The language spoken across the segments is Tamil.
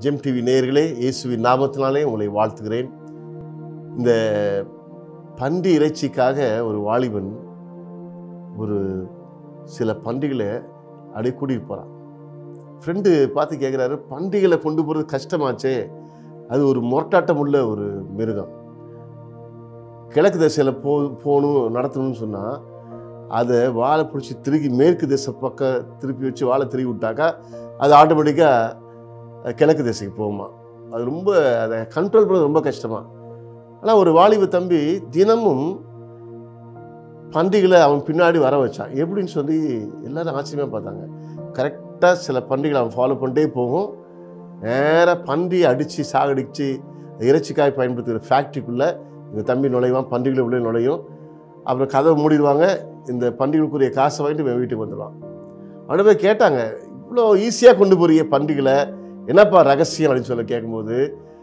ஜெம் டிவி நேயர்களே இயேசுவின் நாமத்தினாலே உங்களை வாழ்த்துகிறேன் இந்த பன்றி இறைச்சிக்காக ஒரு வாலிபன் ஒரு சில பன்றிகளை அப்படியே கூட்டிகிட்டு போகிறான் ஃப்ரெண்டு பார்த்து கேட்குறாரு பன்றிகளை கொண்டு போகிறது கஷ்டமாச்சே அது ஒரு முரட்டாட்டம் உள்ள ஒரு மிருகம் கிழக்கு திசையில் போ போகணும் நடத்தணும்னு சொன்னால் அதை வாழை பிடிச்சி திருப்பி மேற்கு திசை பக்கம் திருப்பி வச்சு வாழை திருப்பி விட்டாக்கா அது ஆட்டோமேட்டிக்காக கிழக்கு திசைக்கு போகுமா அது ரொம்ப அதை கண்ட்ரோல் பண்ணுறது ரொம்ப கஷ்டமா ஆனால் ஒரு வாலிப தம்பி தினமும் பன்றிகளை அவன் பின்னாடி வர வச்சான் எப்படின்னு சொல்லி எல்லாரும் ஆச்சரியமாக பார்த்தாங்க கரெக்டாக சில பன்றிகளை அவன் ஃபாலோ பண்ணிட்டே போகும் நேராக பன்றியை அடித்து சாகடிச்சு இறைச்சிக்காய் பயன்படுத்துகிற ஃபேக்ட்ரிக்குள்ளே இந்த தம்பி நுழைவான் பன்றிகளை உள்ளே நுழையும் அப்புறம் கதவை மூடிடுவாங்க இந்த பன்றிகளுக்குரிய காசை வாங்கிட்டு இவன் வீட்டுக்கு வந்துடுவான் அவனை போய் கேட்டாங்க இவ்வளோ ஈஸியாக கொண்டு போறிய பன்றிகளை என்னப்பா ரகசியம் அப்படின்னு சொல்லி கேட்கும்போது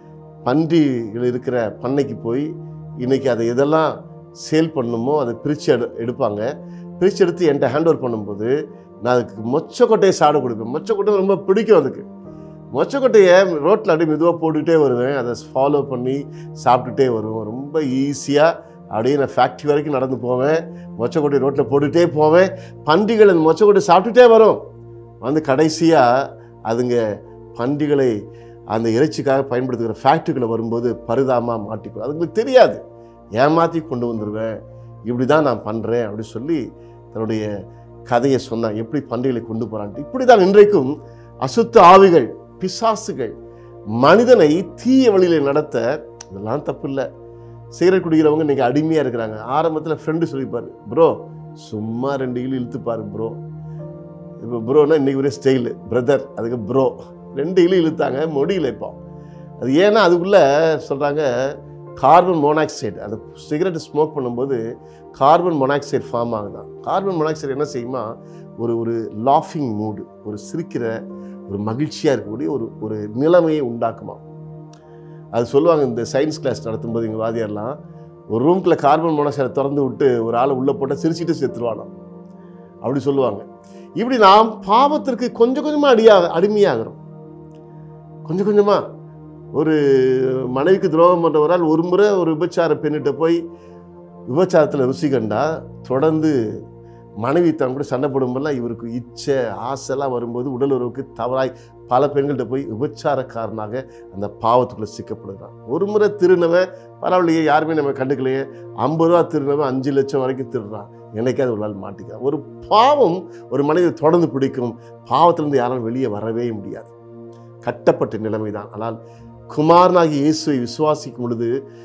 பன்றிகள் இருக்கிற பண்ணைக்கு போய் இன்னைக்கு அதை எதெல்லாம் சேல் பண்ணணுமோ அதை பிரித்து எடு எடுப்பாங்க பிரித்து எடுத்து என்கிட்ட ஹேண்ட் ஓவர் பண்ணும்போது நான் அதுக்கு மொச்சக்கொட்டையை சாட கொடுப்பேன் மொச்சக்கொட்டை ரொம்ப பிடிக்கும் அதுக்கு மொச்சக்கொட்டையை ரோட்டில் அப்படியே மெதுவாக போட்டுக்கிட்டே வருவேன் அதை ஃபாலோ பண்ணி சாப்பிட்டுட்டே வருவோம் ரொம்ப ஈஸியாக அப்படியே நான் ஃபேக்ட்ரி வரைக்கும் நடந்து போவேன் மொச்சக்கொட்டை ரோட்டில் போட்டுகிட்டே போவேன் பன்றிகள் அந்த மொச்சக்கொட்டை சாப்பிட்டுட்டே வரும் வந்து கடைசியாக அதுங்க பன்றிகளை அந்த இறைச்சிக்காக பயன்படுத்துகிற ஃபேக்ட்ரிகளை வரும்போது பரிதாமாக மாட்டிக்கும் அதுங்களுக்கு தெரியாது ஏமாற்றி கொண்டு வந்துடுவேன் இப்படி தான் நான் பண்ணுறேன் அப்படின்னு சொல்லி தன்னுடைய கதையை சொன்னான் எப்படி பன்றிகளை கொண்டு போகிறான்ட்டு இப்படி தான் இன்றைக்கும் அசுத்த ஆவிகள் பிசாசுகள் மனிதனை தீய வழியில் நடத்த இதெல்லாம் தப்பு இல்லை சிகரெட் குடிக்கிறவங்க இன்னைக்கு அடிமையாக இருக்கிறாங்க ஆரம்பத்தில் ஃப்ரெண்டு சொல்லிப்பாரு ப்ரோ சும்மா ரெண்டு கிலோ இழுத்துப்பாரு ப்ரோ இப்போ ப்ரோனா இன்னைக்கு ஒரே ஸ்டைலு பிரதர் அதுக்கு ப்ரோ ரெண்டு கிலோ இழுத்தாங்க முடியல இப்போ அது ஏன்னா அதுக்குள்ளே சொல்கிறாங்க கார்பன் மோனாக்சைடு அந்த சிகரெட் ஸ்மோக் பண்ணும்போது கார்பன் மொனாக்சைடு ஃபார்ம் ஆகுதான் கார்பன் மொனாக்சைடு என்ன செய்யுமா ஒரு ஒரு லாஃபிங் மூடு ஒரு சிரிக்கிற ஒரு மகிழ்ச்சியாக இருக்கக்கூடிய ஒரு ஒரு நிலைமையை உண்டாக்குமா அது சொல்லுவாங்க இந்த சயின்ஸ் கிளாஸ் நடத்தும்போது எங்கள் வாதியார்லாம் ஒரு ரூம்குள்ளே கார்பன் மோனாக்சைடை திறந்து விட்டு ஒரு ஆளை உள்ளே போட்டால் சிரிச்சிட்டு செத்துருவானாம் அப்படி சொல்லுவாங்க இப்படி நாம் பாவத்திற்கு கொஞ்சம் கொஞ்சமாக அடியாக அடிமையாகிறோம் கொஞ்சம் கொஞ்சமாக ஒரு மனைவிக்கு துரோகம் பண்ணுறவரால் ஒரு முறை ஒரு விபச்சார பெண்ணிட்ட போய் விபச்சாரத்தில் ருசி கண்டா தொடர்ந்து மனைவி தான் கூட சண்டை போடும்போதெல்லாம் இவருக்கு இச்சை ஆசைலாம் வரும்போது உடல் உறவுக்கு தவறாய் பல பெண்கள்கிட்ட போய் விபச்சாரக்காரனாக அந்த பாவத்துக்குள்ளே சிக்கப்படுறான் ஒரு முறை திருநவன் பரவாயில்லையே யாருமே நம்ம கண்டுக்கலையே ஐம்பது ரூபா திருநவன் அஞ்சு லட்சம் வரைக்கும் திருடுறான் என்னைக்காவது ஒரு நாள் மாட்டிக்கிறான் ஒரு பாவம் ஒரு மனிதனை தொடர்ந்து பிடிக்கும் பாவத்திலிருந்து யாராலும் வெளியே வரவே முடியாது கட்டப்பட்ட நிலைமை தான் ஆனால் குமாரனாகி இயேசுவை விசுவாசிக்கும் பொழுது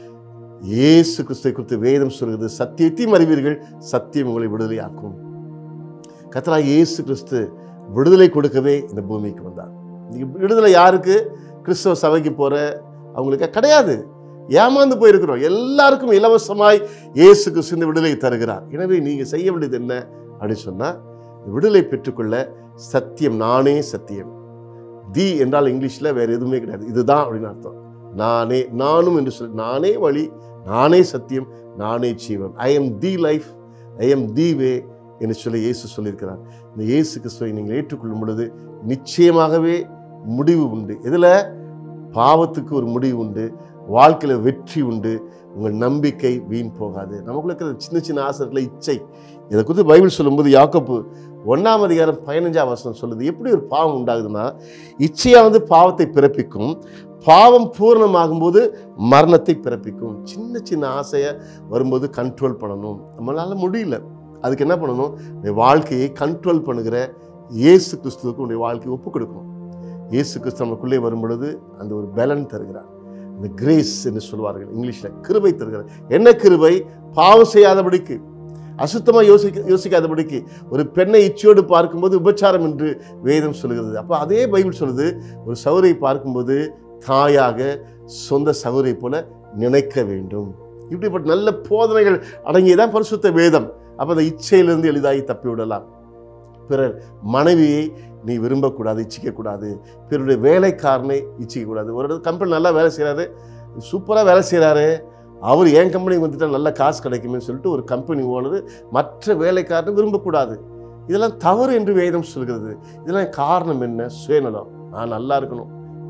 இயேசு கிறிஸ்துவை குறித்து வேதம் சொல்கிறது சத்தியத்தையும் அறிவீர்கள் சத்தியம் உங்களை விடுதலையாக்கும் கத்தராக இயேசு கிறிஸ்து விடுதலை கொடுக்கவே இந்த பூமிக்கு வந்தார் இன்னைக்கு விடுதலை யாருக்கு கிறிஸ்தவ சபைக்கு போகிற அவங்களுக்கு கிடையாது ஏமாந்து போயிருக்கிறோம் எல்லாருக்கும் இலவசமாய் இயேசு கிறிஸ்து இந்த விடுதலை தருகிறார் எனவே நீங்கள் செய்ய வேண்டியது என்ன அப்படின்னு சொன்னால் விடுதலை பெற்றுக்கொள்ள சத்தியம் நானே சத்தியம் தி என்றால் இங்கிலீஷில் வேறு எதுவுமே கிடையாது இதுதான் அப்படின்னு அர்த்தம் நானே நானும் என்று சொல்லி நானே வழி நானே சத்தியம் நானே ஜீவன் I am the life I am the way என்று சொல்லி இயேசு சொல்லியிருக்கிறார் இந்த இயேசு கிறிஸ்துவை நீங்கள் ஏற்றுக்கொள்ளும் பொழுது நிச்சயமாகவே முடிவு உண்டு இதில் பாவத்துக்கு ஒரு முடிவு உண்டு வாழ்க்கையில் வெற்றி உண்டு உங்கள் நம்பிக்கை வீண் போகாது நமக்குள்ள இருக்கிற சின்ன சின்ன ஆசைகளை இச்சை இதை குறித்து பைபிள் சொல்லும்போது யாக்கப்பு ஒன்றாம் அதிகாரம் பதினஞ்சாம் வசனம் சொல்லுது எப்படி ஒரு பாவம் உண்டாகுதுன்னா இச்சையானது பாவத்தை பிறப்பிக்கும் பாவம் பூரணமாகும்போது மரணத்தை பிறப்பிக்கும் சின்ன சின்ன ஆசையை வரும்போது கண்ட்ரோல் பண்ணணும் நம்மளால முடியல அதுக்கு என்ன பண்ணணும் இந்த வாழ்க்கையை கண்ட்ரோல் பண்ணுகிற இயேசு கிறிஸ்துவுக்கு உடைய வாழ்க்கையை ஒப்புக் கொடுக்கணும் இயேசு கிறிஸ்து நமக்குள்ளே வரும் பொழுது அந்த ஒரு பலன் தருகிறார் இந்த கிரேஸ் என்று சொல்வார்கள் இங்கிலீஷில் கிருபை தருகிறார் என்ன கிருபை பாவம் செய்யாதபடிக்கு அசுத்தமாக யோசிக்க யோசிக்காதபடிக்கு ஒரு பெண்ணை இச்சையோடு பார்க்கும்போது உபச்சாரம் என்று வேதம் சொல்கிறது அப்போ அதே பைபிள் சொல்லுது ஒரு சௌரை பார்க்கும்போது தாயாக சொந்த சௌரை போல நினைக்க வேண்டும் இப்படிப்பட்ட நல்ல போதனைகள் அடங்கியதான் பரிசுத்த வேதம் அப்போ அந்த இச்சையிலிருந்து எளிதாகி தப்பி விடலாம் பிறர் மனைவியை நீ விரும்பக்கூடாது இச்சிக்கக்கூடாது பிறருடைய வேலைக்காரனை இச்சிக்கக்கூடாது ஒரு கம்பெனி நல்லா வேலை செய்கிறாரு சூப்பராக வேலை செய்கிறாரு அவர் என் கம்பெனிக்கு வந்துட்டா நல்ல காசு கிடைக்குமே சொல்லிட்டு ஒரு கம்பெனி ஓனர் மற்ற வேலைக்காரனை விரும்பக்கூடாது இதெல்லாம் தவறு என்று வேதம் சொல்கிறது இதெல்லாம் காரணம் என்ன சுயநலம் நான் நல்லா இருக்கணும்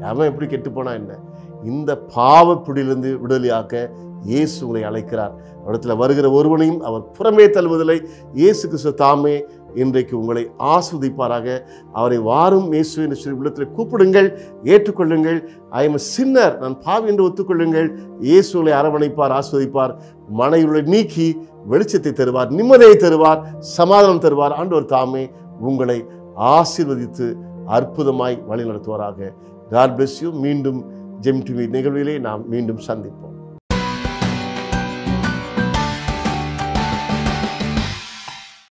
அவன் எப்படி கெட்டு போனா என்ன இந்த பாவப்பிடியிலிருந்து விடுதலையாக்க இயேசு உங்களை அழைக்கிறார் இடத்துல வருகிற ஒருவனையும் அவர் புறமே தள்ளுவதில்லை இயேசு கிறிஸ்து தாமே இன்றைக்கு உங்களை ஆஸ்வதிப்பாராக அவரை வாரும் இயேசு என்று சொல்லி உள்ளத்தில் கூப்பிடுங்கள் ஏற்றுக்கொள்ளுங்கள் ஐ எம் சின்னர் நான் பாவி என்று ஒத்துக்கொள்ளுங்கள் இயேசு உங்களை அரவணைப்பார் ஆஸ்வதிப்பார் மனையுள்ள நீக்கி வெளிச்சத்தை தருவார் நிம்மதியை தருவார் சமாதானம் தருவார் ஆண்டவர் தாமே உங்களை ஆசீர்வதித்து அற்புதமாய் வழி நடத்துவாராக காட் bless யூ மீண்டும் ஜெம் டிவி நிகழ்விலே நாம் மீண்டும் சந்திப்போம்